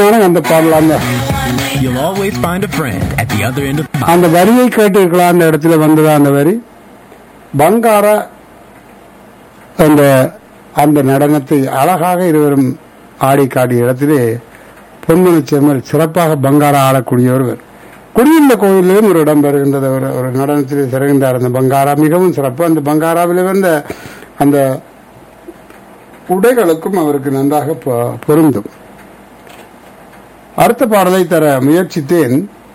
அற்புதமான அந்த பாடல் அந்த You'll always find a friend at the other end of the அந்த வரியை கேட்டிருக்கலாம் அந்த இடத்துல வந்ததா அந்த வரி பங்கார அந்த அந்த நடனத்தை அழகாக இருவரும் ஆடி காட்டிய இடத்திலே பொன்மணி செம்மல் சிறப்பாக பங்காரா ஆடக்கூடிய ஒருவர் குடியிருந்த கோயிலிலும் ஒரு இடம் பெறுகின்றது ஒரு ஒரு நடனத்திலே சிறகின்றார் அந்த பங்காரா மிகவும் சிறப்பு அந்த பங்காராவில் வந்த அந்த உடைகளுக்கும் அவருக்கு நன்றாக பொ- பொருந்தும் அடுத்த பாடலை தர முயற்சித்தேன்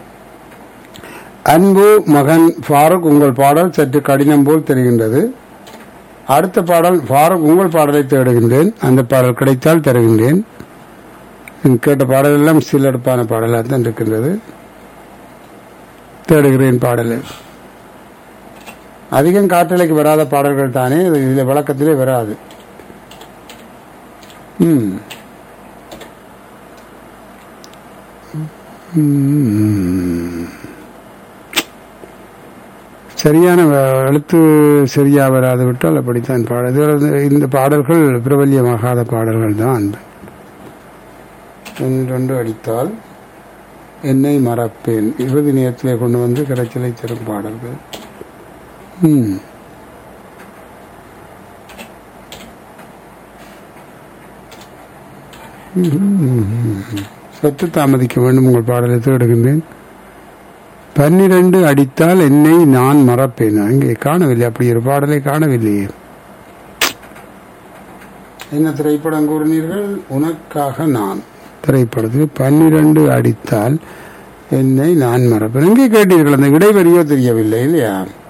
அன்பு மகன் ஃபாரூக் உங்கள் பாடல் சற்று கடினம் போல் தெரிகின்றது அடுத்த பாடல் ஃபாரூக் உங்கள் பாடலை தேடுகின்றேன் அந்த பாடல் கிடைத்தால் தருகின்றேன் நீங்க கேட்ட பாடல் எல்லாம் சிலடுப்பான பாடலாக தான் இருக்கின்றது தேடுகிறேன் பாடலை அதிகம் காற்றலைக்கு வராத பாடல்கள் தானே இது இதில் விளக்கத்திலே வராது ம் ம். சரியான வ- எழுத்து சரியா வராது விட்டால் அப்படித்தான் பாட இது வந்து இந்த பாடல்கள் பிரபல்யமாகாத பாடல்கள் தான் ரெண்டு அடித்தால் என்னை மறப்பேன் இறுதி நேரத்திலே கொண்டு வந்து கிடைச்சலை தரும் பாடல்கள் ம் சற்று தாமதிக்க வேண்டும் உங்கள் பாடலை தேடுகின்றேன் பன்னிரண்டு அடித்தால் என்னை நான் மறப்பேன் அங்கே காணவில்லை அப்படி ஒரு பாடலை காணவில்லையே என்ன திரைப்படம் கூறினீர்கள் உனக்காக நான் திரைப்படத்தில் பன்னிரண்டு அடித்தால் என்னை நான் மறப்பேன் எங்கே கேட்டீர்கள் அந்த இடைவெளியோ தெரியவில்லை இல்லையா